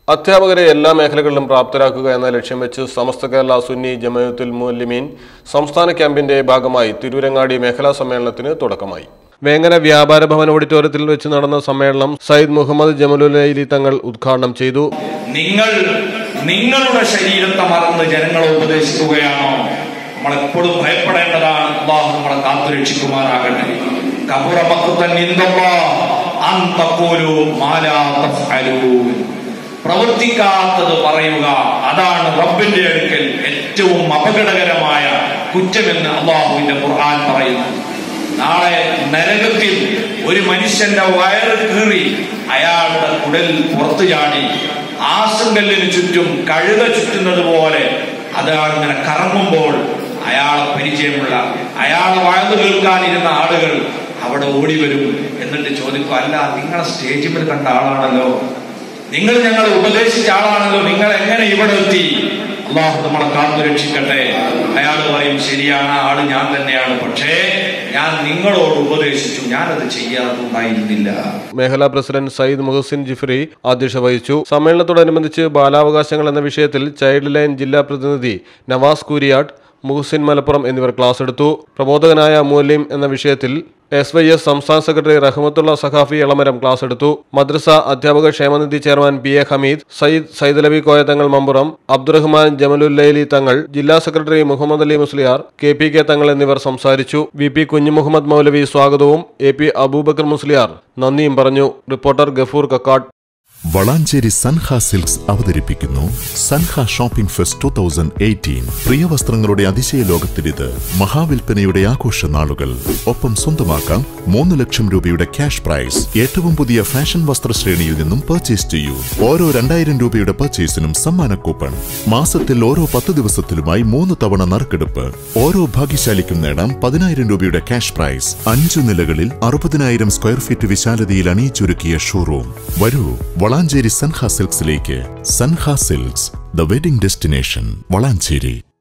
അധ്യാപകരെ എല്ലാ മേഖലകളിലും പ്രാപ്തരാക്കുക എന്ന ലക്ഷ്യം വെച്ച് സമസ്ത കേരള സുന്നി ജമയത്തുൽ മുല്ലിമീൻ സംസ്ഥാന ക്യാമ്പിന്റെ ഭാഗമായി തിരൂരങ്ങാടി മേഖലാ സമ്മേളനത്തിന് തുടക്കമായി വേങ്ങര വ്യാപാര ഭവൻ ഓഡിറ്റോറിയത്തിൽ വെച്ച് നടന്ന സമ്മേളനം സയ്യിദ് മുഹമ്മദ് ജമലുലൈലി തങ്ങൾ ഉദ്ഘാടനം ചെയ്തു നിങ്ങൾ നിങ്ങളുടെ ശരീരത്തെ മറന്ന് ജനങ്ങളെ ഉപദേശിക്കുകയാണോ നമ്മളെപ്പോഴും ഭയപ്പെടേണ്ടതാണ് അള്ളാഹു നമ്മളെ കാത്തുരക്ഷിക്കുമാറാകട്ടെ കബുറ മക്കുത്തൻ ഇന്ദല്ലാഹ് അൻ തഖൂലു മാ ലാ തഫ്അലൂൻ. പ്രവർത്തിക്കാത്തത് പറയുക അതാണ് റബ്ബിന്റെ അടുക്കൽ ഏറ്റവും അപകടകരമായ കുറ്റമെന്ന് അള്ളാഹുവിന്റെ ഖുർആൻ പറയുന്നു നാളെ നരകത്തിൽ ഒരു മനുഷ്യന്റെ വയറ് കീറി അയാളുടെ കുടൽ പുറത്തു ചാടി ആസുങ്കല്ലിന് ചുറ്റും കഴുത ചുറ്റുന്നത് പോലെ അതാണ് ഇങ്ങനെ കറങ്ങുമ്പോൾ അയാളെ പരിചയമുള്ള അയാളെ വഴന്നു കേൾക്കാനിരുന്ന ആളുകൾ അവിടെ ഓടി വരും എന്നിട്ട് ചോദിക്കും അല്ല നിങ്ങളെ സ്റ്റേജിൽ കണ്ട ആളാണല്ലോ നിങ്ങൾ ഞങ്ങളെ ഉപദേശിച്ച ആളാണല്ലോ നിങ്ങൾ എങ്ങനെ ഇവിടെ എത്തി അള്ളാഹു നമ്മളെ കാത്തു രക്ഷിക്കട്ടെ അയാൾ പറയും ശരിയാണ് ആ ആള് ഞാൻ തന്നെയാണ് പക്ഷേ ഞാൻ നിങ്ങളോട് ഉപദേശിച്ചു ഞാനത് ചെയ്യാറുണ്ടായിരുന്നില്ല മേഖലാ പ്രസിഡന്റ് സയ്യിദ് മുഹസിൻ ജിഫ്രി അധ്യക്ഷത വഹിച്ചു സമ്മേളനത്തോടനുബന്ധിച്ച് ബാലാവകാശങ്ങൾ എന്ന വിഷയത്തിൽ ചൈൽഡ് ലൈൻ ജില്ലാ പ്രതിനിധി നവാസ് കൂരിയാട്ട് മുഹസിൻ മലപ്പുറം എന്നിവർ ക്ലാസ് എടുത്തു പ്രബോധകനായ മൂല്യം എന്ന വിഷയത്തിൽ എസ് വൈ എസ് സംസ്ഥാന സെക്രട്ടറി റഹ്മത്തുള്ള സഖാഫി എളമരം ക്ലാസ് എടുത്തു മദ്രസ അധ്യാപക ക്ഷേമനിധി chairman P A Hameed Sayyid Saidalavi Koya Thangal Mampuram Abdurahman Jamalullaili Thangal ജില്ലാ secretary Muhammad Ali Musliyar K P K Thangal എന്നിവർ സംസാരിച്ചു വി പി കുഞ്ഞുമുഹമ്മദ് മൗലവി സ്വാഗതവും എ പി അബൂബക്കർ മുസ്ലിയാർ നന്ദിയും പറഞ്ഞു റിപ്പോർട്ടർ ഗഫൂർ കക്കാട് വളാഞ്ചേരി സൻഹ സിൽക്സ് അവതരിപ്പിക്കുന്നു Sanha shopping fest two thousand eighteen പ്രിയ വസ്ത്രങ്ങളുടെ അതിശയ ലോകത്തിലിത് മഹാവിൽപ്പനയുടെ ആഘോഷ നാളുകൾ ഒപ്പം സ്വന്തമാക്കാം മൂന്ന് ലക്ഷം രൂപയുടെ ക്യാഷ് പ്രൈസ് ഏറ്റവും പുതിയ ഫാഷൻ വസ്ത്രശ്രേണിയിൽ നിന്നും പർച്ചേസ് ചെയ്യൂ ഓരോ രണ്ടായിരം രൂപയുടെ പർച്ചേസിനും സമ്മാന കൂപ്പൺ മാസത്തിൽ ഓരോ പത്ത് ദിവസത്തിലുമായി മൂന്ന് തവണ നറുക്കെടുപ്പ് ഓരോ ഭാഗ്യശാലിക്കും നേടാം പതിനായിരം രൂപയുടെ ക്യാഷ് പ്രൈസ് അഞ്ചു നിലകളിൽ അറുപതിനായിരം സ്ക്വയർ ഫീറ്റ് വിശാലതയിൽ അണിയിച്ചൊരുക്കിയ ഷോറൂം വരൂ വളാഞ്ചേരി സൻഹ സിൽക്സിലേക്ക് Sanha silks the wedding destination Valanchery